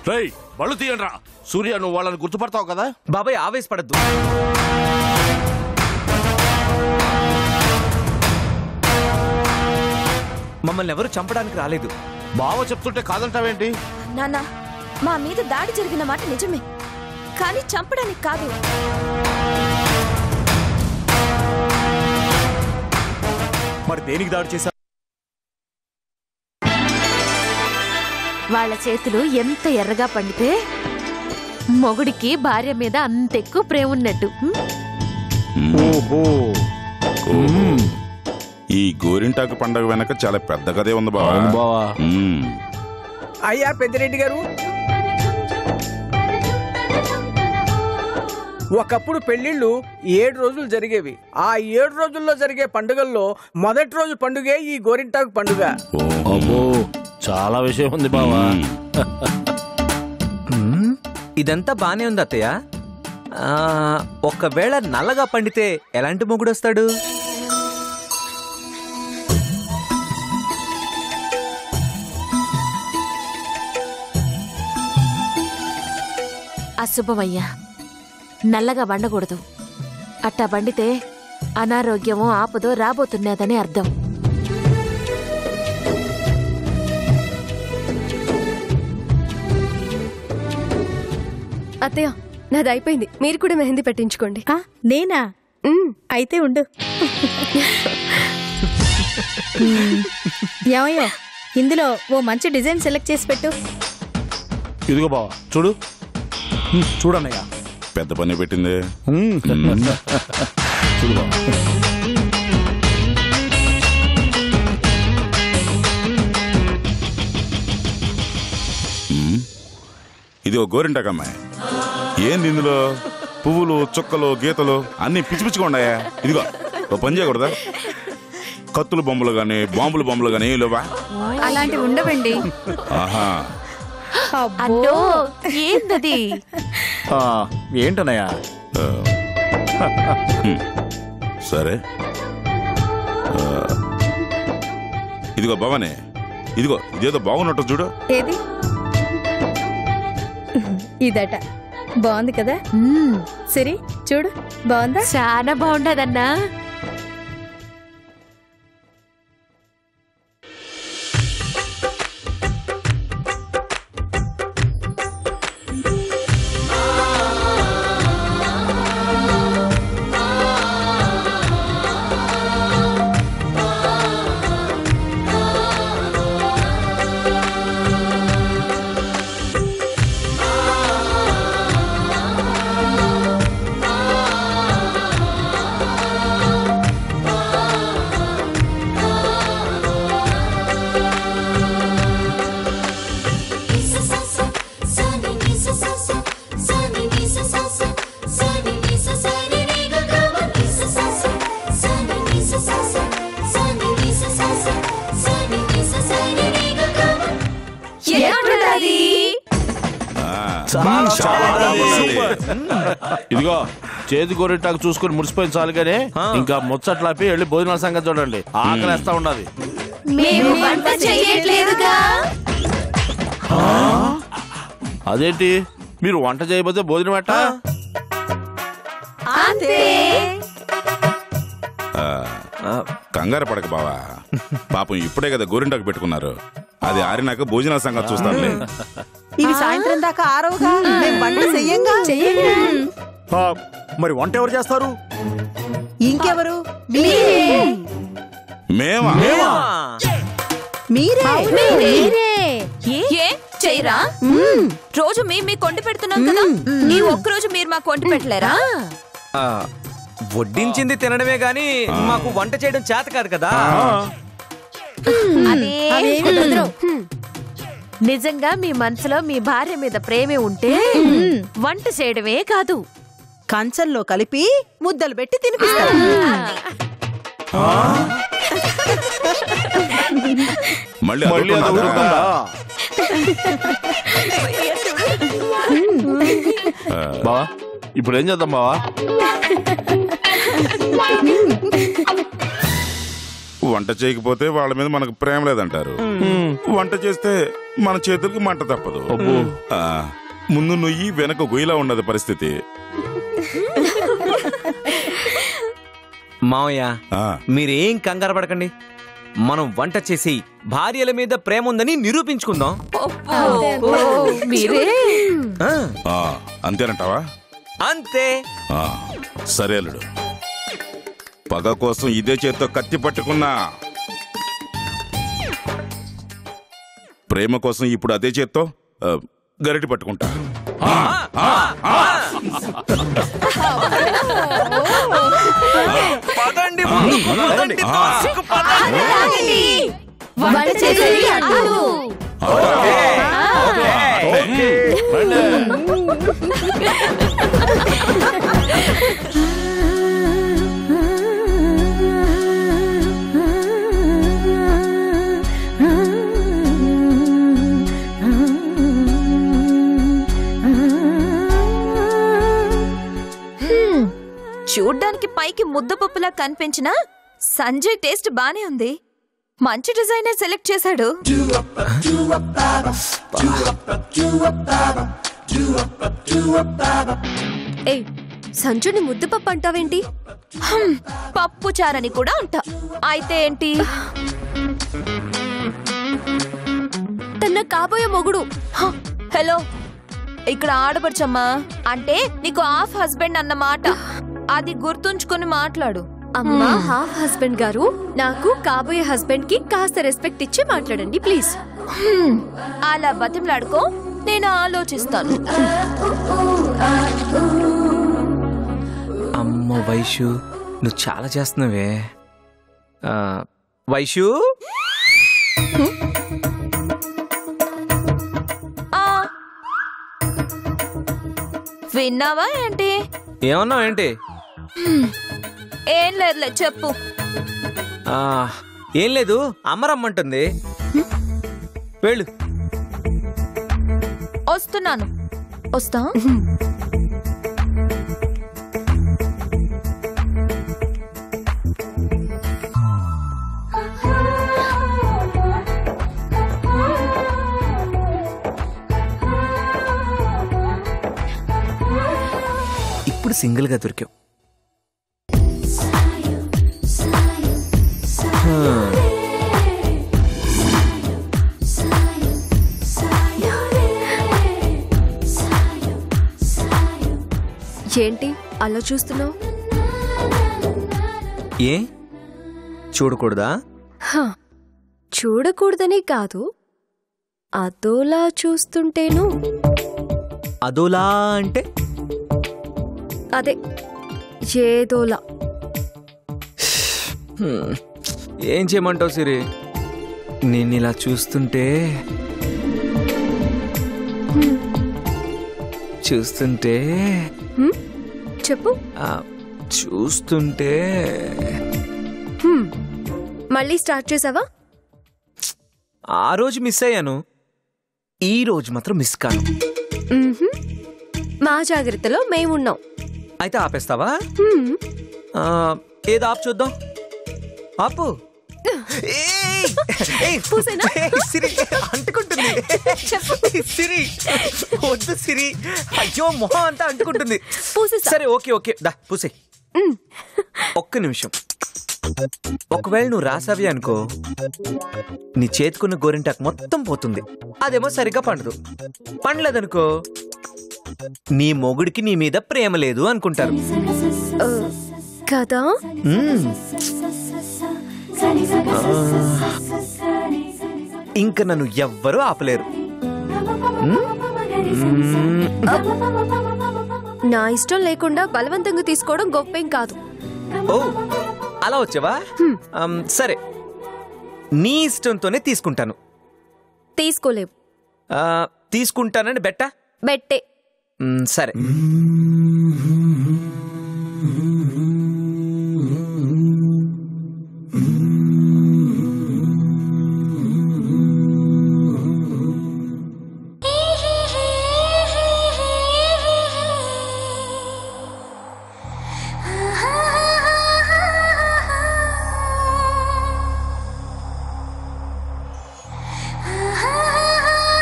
రేయ్ బళ్ళు తీయండి సూర్య నువ్వు వాళ్ళని గుర్తుపడతావు కదా బాబాయ్ ఆవేశపడద్దు మమ్మల్ని ఎవరు చంపడానికి రాలేదు బావ చెప్తుంటే కాదంటావేంటి నాన్న మా మీద దాడి జరిగిన మాట నిజమే కానీ చంపడానికి కాదు మరి దేనికి దాడి చేశారు వాళ్ళ చేతులు ఎంత ఎర్రగా పండితే మొగుడికి భార్య మీద అంత ఎక్కువ ప్రేమ ఉన్నట్టు హ్మ్? ఓహో ఈ గోరింటాకు పండగ వెనక చాలా పెద్ద కథే ఉంది బావా బావా మ్మ్. అయ్యా పెద్దిరెడ్డి గారు ఒకప్పుడు పెళ్లిళ్ళు ఏడు రోజులు జరిగేవి ఆ ఏడు రోజుల్లో జరిగే పండుగల్లో మొదటి రోజు పండుగే ఈ గోరింటాకు పండుగ అబ్బో చాలా విషయం ఉంది బావా మ్మ్. ఇదంతా బానే ఉంది అత్తయ్య ఆ, ఒకవేళ నల్లగా పండితే ఎలాంటి మొగుడు వస్తాడు అశుభమయ్యా నల్లగా వండకూడదు అట్టా వండితే అనారోగ్యమో ఆపదో రాబోతున్నదని అర్థం అత్తయ్య నాది అయిపోయింది మీరు కూడా మెహందీ పెట్టించుకోండి ఆ, నేనా అయితే ఉండు మ్మ్. ఏమయ్యో ఇందులో ఓ మంచి డిజైన్ సెలెక్ట్ చేసి పెట్టు ఇదిగో బావా చూడు చూడన్నయ్య పెద్ద పని పెట్టిందే చూడు బావా మ్మ్. ఇది ఒక గోరింటాకమ్మాయి ఏంది ఇందులో పువ్వులు చుక్కలు గీతలు అన్ని పిచ్చి పిచ్చిగా ఉన్నాయా ఇదిగో ఓ పని చేయకూడదా కత్తులు బొమ్మలు గాని బాంబులు బొమ్మలు గాని ఏం లేవా అలాంటివి ఉండవండి ఆహా అన్నో ఏందది ఏంటన్నయ్య హ్మ్. సరే ఆ, ఇదిగో భవానే ఇదిగో ఇదేదో బాగున్నట్టు చూడు ఏది ఇదట బాగుంది కదా మ్మ్. సరే చూడు బాగుందా చాలా బాగుండదన్నా ఇదిగో చేతి గోరెట్టాకు చూసుకుని మురిసిపోయిన చాలు కానీ ఇంకా ముచ్చట్లాపి వెళ్ళి భోజనాల సంగతి చూడండి ఆకలేస్తా ఉండాలి మేము వంట చేయట్లేదుగా అదేంటి మీరు వంట చేయబోతే భోజనం ఎట్టా ఆ, కంగారు పడక బావా పాపం ఇప్పుడే కదా గోరింటాకు పెట్టుకున్నారు అది ఆరినాక భోజనాల సంగతి చూస్తానులే ఇవి సాయంత్రం దాకా ఆరవుగా మేము వంట చెయ్యంగా మరి వంట ఎవరు చేస్తారు ఇంకెవరు మేమా మీరే ఏ చేయరా రోజు మేము మీకు వండి పెడుతున్నాం కదా ఈ ఒక్క రోజు మీరు మాకు వండి పెట్టలేరా ఆ, వడ్డించింది తినడమే గాని మాకు వంట చేయడం చేత కాదు కదా అదే కుదరదు. నిజంగా మీ మనసులో మీ భార్య మీద ప్రేమే ఉంటే వంట చేయడమే కాదు కంచంలో కలిపి ముద్దలు పెట్టి తినిపిస్తారు మళ్ళీ మళ్ళీ అది అదొకటి ఉడుకుతుందా? బావా ఇప్పుడు ఏం చేద్దాం బావా వంట చేయకపోతే వాళ్ళ మీద మనకు ప్రేమ లేదంటారు వంట చేస్తే మన చేతులకి మంట తప్పదు ఆ, ముందు నుయ్యి వెనక గొయ్యిలా ఉండదు పరిస్థితి మావయ్య ఆ, మీరేం కంగారు పడకండి మనం వంట చేసి భార్యల మీద ప్రేమ ఉందని నిరూపించుకుందాం మీరే ఆ, ఆ, అంతేనంటావా అంతే ఆ, సరే అల్లుడు పగ కోసం ఇదే చేత్తో కత్తి పట్టుకున్నా ప్రేమ కోసం ఇప్పుడు అదే చేత్తో ఆ, గరిటె పట్టుకుంటా పదండి ముందు, పదండి, ఆ. తోసుకు పదండి. వంట చేసేది అల్లుడు. చూడ్డానికి పైకి ముద్దపప్పులా కనిపించినా సంజయ్ టేస్ట్ బానే ఉంది మంచి డిజైనర్ సెలెక్ట్ చేశాడు ఏయ్ సంజుని ముద్దపప్పు అంటావేంటి హ్మ్, పప్పు చారని కూడా అంట అయితే ఏంటి తన కాబోయే మొగుడు హ, హలో ఇక్కడ ఆడపడుచమ్మా అంటే నీకు హాఫ్ హస్బెండ్ అన్నమాట అది గుర్తుంచుకొని మాట్లాడు అమ్మా హాఫ్ హస్బెండ్ గారు నాకు కాబోయే హస్బెండ్ కి కాస్త రెస్పెక్ట్ ఇచ్చి మాట్లాడండి ప్లీజ్ హ్మ్, అలా బతిమలాడుకో నేను ఆలోచిస్తాను అమ్మో వైషు నువ్వు చాలా చేస్తున్నావే ఆ, వైషు ఆ. విన్నావా ఏంటి ఏమన్నావు ఏంటి ఏం లేదులే చెప్పు ఆ, ఏం లేదు అమ్మ రమ్మంటుంది వెళ్ళు వస్తున్నాను వస్తా ఇప్పుడు సింగిల్ గా దొరికావు ఏంటి అలా చూస్తున్నావు ఏ చూడకూడదా చూడకూడదని కాదు అదోలా చూస్తుంటేను అదోలా అంటే అదే ఏదోలా హ్మ్, ఏం చేయమంటావు సిరి నేను ఇలా చూస్తుంటే చూస్తుంటే హ్మ్? చెప్పు ఆ, చూస్తుంటే హ్మ్. మళ్ళీ స్టార్ట్ చేసావా ఆ రోజు మిస్ అయ్యాను ఈ రోజు మాత్రం మిస్ కాను మ్మ్హ్మ్. మా జాగ్రత్తలో మేమున్నాం అయితే ఆపేస్తావా హ్మ్. ఆ, ఏది ఆపు చూద్దాం ఆపు ఏయ్! ఏయ్! ఏయ్, సిరి అంటుకుంటుంది సిరి వద్దు సిరి అయ్యో మొహం అంతా అంటుకుంటుంది పూసేసా. సరే ఓకే ఓకే దా పూసే ఒక్క నిమిషం ఒకవేళ నువ్వు రాసావి అనుకో నీ చేతుకున్న గోరింటాకు మొత్తం పోతుంది అదేమో సరిగ్గా పండదు పండలేదనుకో నీ మొగుడికి నీ మీద ప్రేమ లేదు అనుకుంటారు ఆ, కదా మ్మ్. ఇంక నన్ను ఎవ్వరూ ఆపలేరు మ్మ్? మ్మ్. నా ఇష్టం లేకుండా బలవంతంగా తీసుకోవడం గొప్పేం కాదు ఓ అలా వచ్చావా అమ్, సరే నీ ఇష్టంతోనే తీసుకుంటాను తీసుకోలేవు ఆ, తీసుకుంటానని బెట్ట బెట్టే మ్, సరే ఆ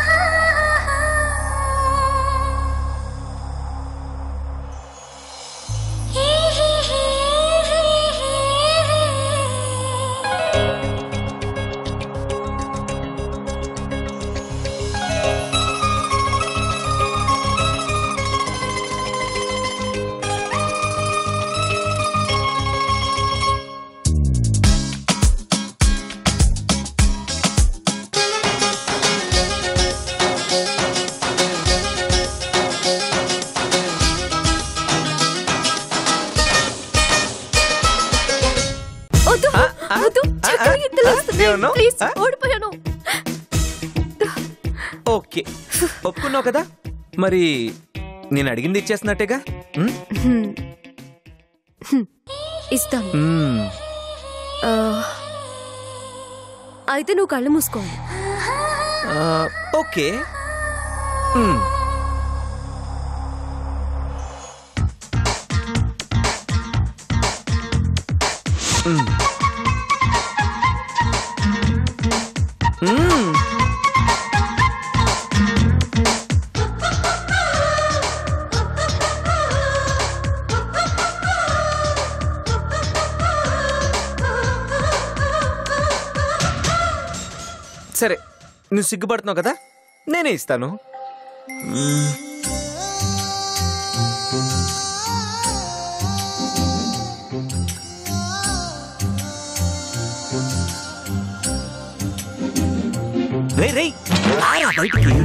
రెడీ ఉన్నావు ప్లీజ్ ఓడిపోయాను ఓకే ఒప్పుకున్నావు కదా మరి నేను అడిగింది ఇచ్చేస్తున్నట్టేగా ఉమ్? ఇస్తాను ఉమ్. ఆ, అయితే నువ్వు కళ్ళు మూసుకోవాలి ఆ, ఓకే ఉమ్. ఉమ్. ఉమ్. సరే నువ్వు సిగ్గుపడుతున్నావు కదా నేనే ఇస్తాను మ్మ్. రేయ్, రేయ్, రారా బయటికి.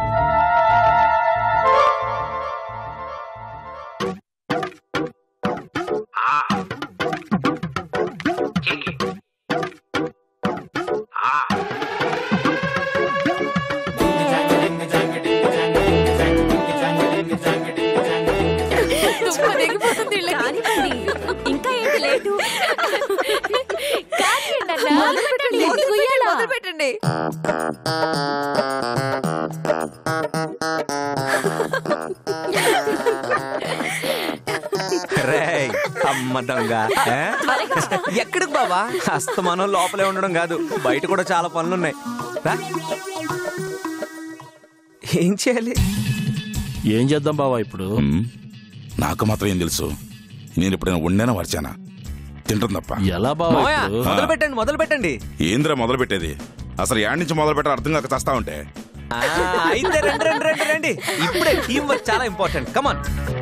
కానివ్వండి. ఇంకా ఏంటి లేటు మొదలు పెట్టండి. మొదలు పెట్టండి రేయ్, అమ్మ దొంగ ఏ? ఎక్కడికి బావా అస్తమానం లోపలే ఉండడం కాదు బయట కూడా చాలా పనులున్నాయి రా. ఏం చేయాలి ఏం చేద్దాం బావా ఇప్పుడు ఉమ్, నాకు మాత్రం ఏం తెలుసు నేను ఎప్పుడైనా వండానా వర్చానా తింటాం తప్ప ఎలా బావా మావయ్య, ఇప్పుడు మొదలు పెట్టండి మొదలు పెట్టండి ఏంద్రా మొదలు పెట్టేది అసలు యాడ్ నుంచి మొదలు పెట్టాలి అర్థం కాక చస్తా ఉంటే ఆ, అయితే రండి రండి రండి రండి ఇప్పుడే టీం వర్క్ చాలా ఇంపార్టెంట్ కమాన్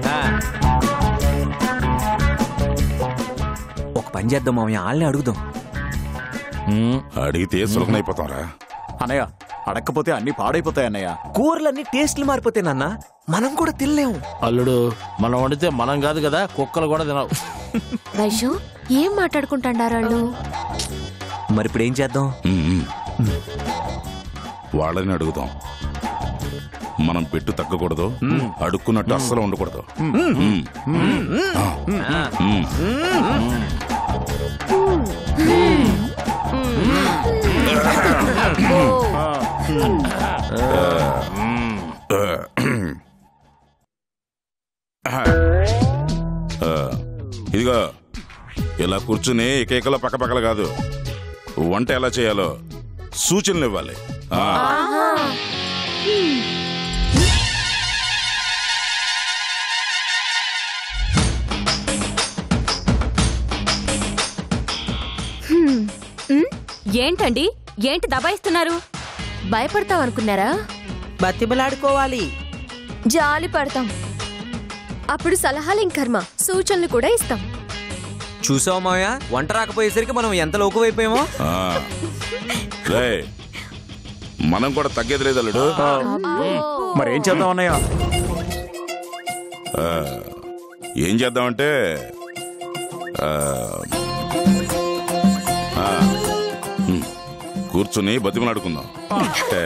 ఒక పని చేద్దాం మామయ్య వాళ్ళని అడుగుదాం ఉమ్, అడిగితే సులభనైపోతాం రా అన్నయ్య అడక్కపోతే అన్ని పాడైపోతాయి అన్నయ్య కూరలన్నీ టేస్ట్లు మారిపోతాయి నాన్న మనం కూడా తినలేము అల్లుడు మనం వండితే మనం కాదు కదా కుక్కలు కూడా తినవు వైషు ఏం మాట్లాడుకుంటాడారు వాళ్ళు మరి ఇప్పుడు ఏం చేద్దాం ఉమ్, ఉమ్. వాళ్ళని అడుగుదాం మనం పెట్టు తగ్గకూడదు అడుక్కున్నట్టు అస్సలు ఉండకూడదు ఉమ్. ఆ. ఉమ్. ఆ, ఇదిగో ఇలా కూర్చుని ఏకైకలో పక్కపక్కల కాదు వంట ఎలా చేయాలో సూచనలు ఇవ్వాలి ఆ, ఏంటండి ఏంటి దబాయిస్తున్నారు భయపడతావు అనుకున్నారా బతిమలాడుకోవాలి జాలి పడతాం అప్పుడు సలహాలు ఇంకర్మ సూచనలు కూడా ఇస్తాం చూసావా మామయ్య వంట రాకపోయేసరికి మనం ఎంత లోకువైపోయామో ఆ. రేయ్, మనం కూడా తగ్గేది లేదు అల్లుడు మరి ఏం చేద్దాం అన్నయ్య ఆ, ఏం చేద్దామంటే ఆ, ఆ, ఉమ్, కూర్చుని బతిమలాడుకుందాం ఏ,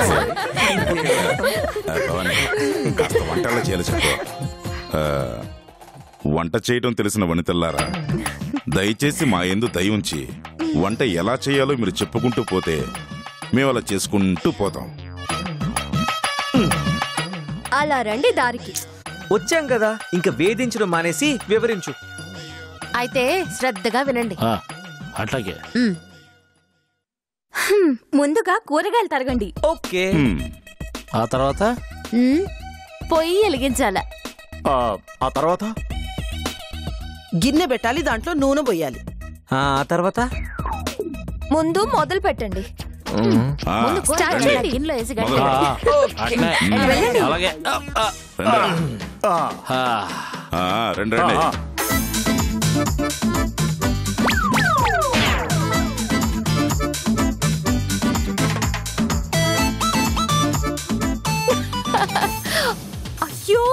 ఆ, భవాని, కాస్త వంట ఎలా చేయాలో చెప్పు ఆ, వంట చేయటం తెలిసిన వనితల్లారా దయచేసి మా ఎందు దయ ఉంచి వంట ఎలా చేయాలో మీరు చెప్పుకుంటూ పోతే మేము అలా చేసుకుంటూ పోతాం అలా రండి దారికి వచ్చాం కదా ఇంకా వేధించడం మానేసి వివరించు అయితే శ్రద్ధగా వినండి ఆ, అట్లాగే ఉమ్. హ్మ్, ముందుగా కూరగాయలు తరగండి ఓకే హ్మ్. ఆ తర్వాత ఉమ్, పొయ్యి వెలిగించాల ఆ, ఆ తర్వాత గిన్నె పెట్టాలి దాంట్లో నూనె పోయాలి ఆ తర్వాత ముందు మొదలు పెట్టండి ఆ, ముందు కూర రండి. చేయాలి, గిన్నెలో వేసి ఆ, గడిపి అట్నే. అలాగే ఆ, ఆ, రండి. ఆ, ఆ. ఆ, రండి రండి ఆ, అయ్యో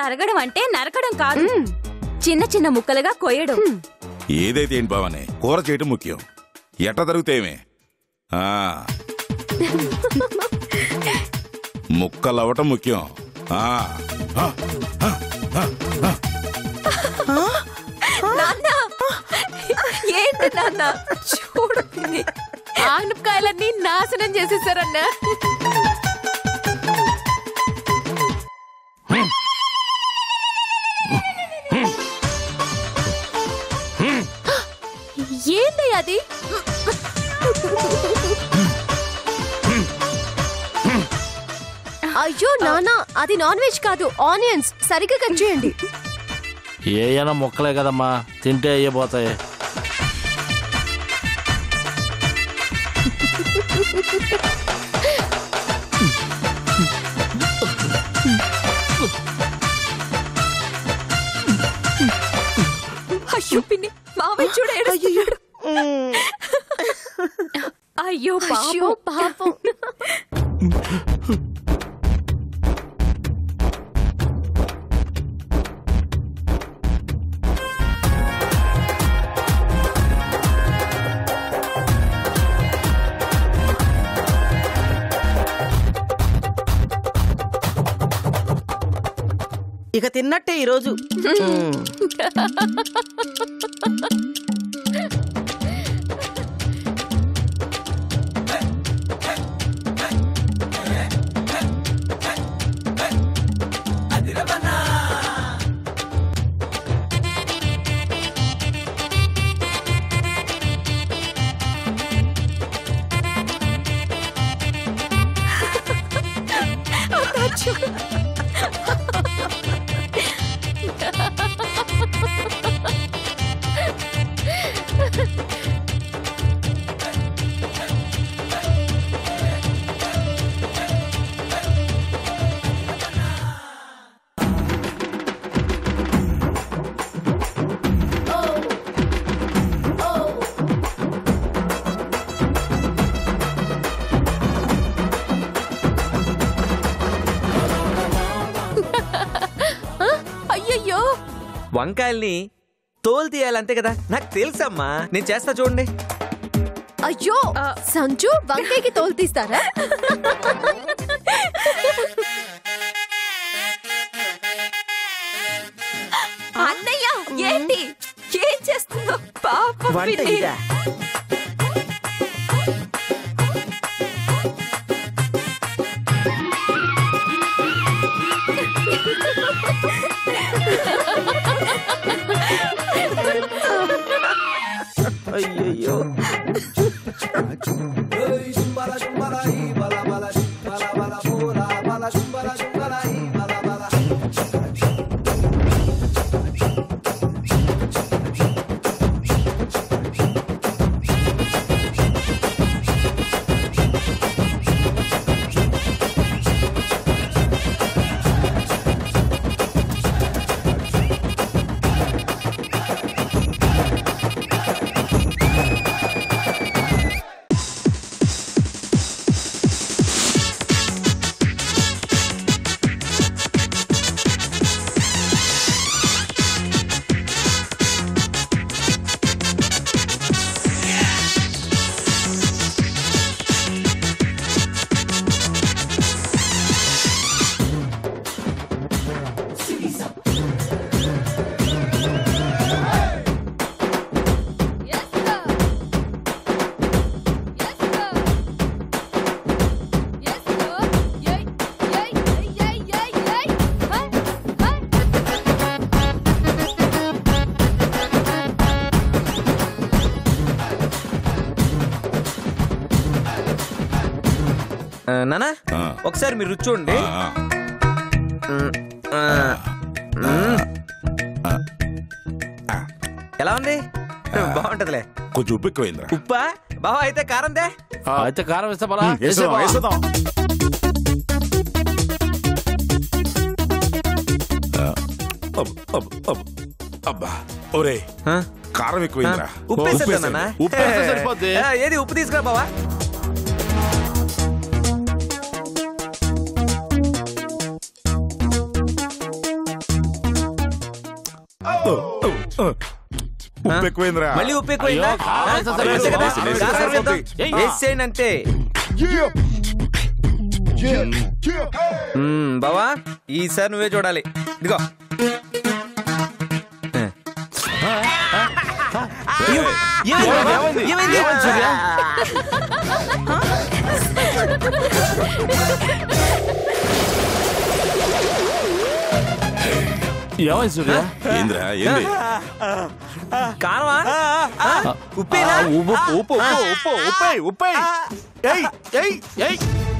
తరగడం అంటే నరకడం కాదు చిన్న చిన్న ముక్కలుగా కొయ్యడం ఏదైతే ఏంటి బావనే కూర చేయటం ముఖ్యం ఎట్ట దొరుకుతాయేమే ఆ. ముక్కలు అవ్వటం ముఖ్యం ఆ. ఆ. నాన్న ఏంటి నాన్న చూడు పిన్ని. ఆనపకాయలన్నీ నాశనం చేసేసారన్నా ఏంది అది అయ్యో నానా అది నాన్ వెజ్ కాదు ఆనియన్స్ సరిగ్గా కట్ చేయండి ఏ అయినా మొక్కలే కదమ్మా తింటే అయ్యపోతాయి అయ్యో పిన్ని మామయ్య చూడ ఏడుస్తున్నాడు. అయ్యో అయ్యో పాపం పాపం ఇక తిన్నట్టే ఈరోజు అయ్యయ్యో వంకాయల్ని తోలు తీయాలి అంతే కదా నాకు తెలుసమ్మా నేను చేస్తా చూడండి అయ్యో సంజు వంకాయకి తోలు తీస్తారా అన్నయ్య ఏంటి ఏం చేస్తున్నావు పాపం వంట పిన్ని. ఇదా అయ్యయ్యో ఆ, నానా ఆ. ఒకసారి మీరు రుచి చూడండి ఆ. మ్, ఆ, మ్. ఎలా ఉంది బాగుంటదిలే కొంచెం ఉప్పు ఎక్కువైందిరా ఉప్పా బావా అయితే కారందే అయితే కారం వేస్తే పలా వేసేద్దాం, వేసేద్దాం. అబ్బ, అబ్బ, అబ్బ. అబ్బా ఒరే ఆ? కారం ఎక్కువైందిరా ఉప్పు వేసేద్దా నాన్న? ఉప్పు వేస్తే సరిపోద్ది. ఆ, ఏది ఉప్పు తీసుకురా బావా ఉప్పు ఎక్కువైందిరా మళ్ళీ ఉప్పు ఎక్కువైందా? అయ్యో, కారం ఆ? సరే, అంతే కదా? వేసి, వేసి, కారం వేద్దాం. ఏయ్. వేసేయండి అంతే మ్మ్, బావా ఈసారి నువ్వే చూడాలి ఇదిగో అయ్యో, ఏమైంది? ఏమైంది? ఏమైంది సూర్య ఏందిరా ఏంది కారమా ఆ, ఉప్పేనా ఆ, ఉప్పు ఉప్పు ఉప్పు ఉప్పు ఉప్పే ఉప్పే ఏయ్ ఏయ్ ఏయ్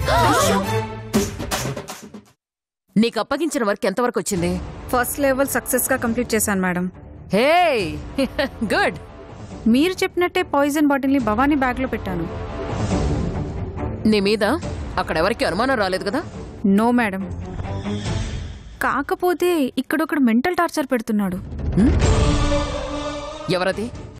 నీకు అప్పగించిన వర్క్ ఎంతవరకు వచ్చింది ఫస్ట్ లెవెల్ సక్సెస్ గా కంప్లీట్ చేశాను మేడం హే గుడ్ మీరు చెప్పినట్టే పాయిజన్ బాటిల్ ని భవానీ బ్యాగ్ లో పెట్టాను నీ మీద అక్కడ ఎవరికి అనుమానం రాలేదు కదా నో మేడం కాకపోతే ఇక్కడొకడు మెంటల్ టార్చర్ పెడుతున్నాడు ఎవరది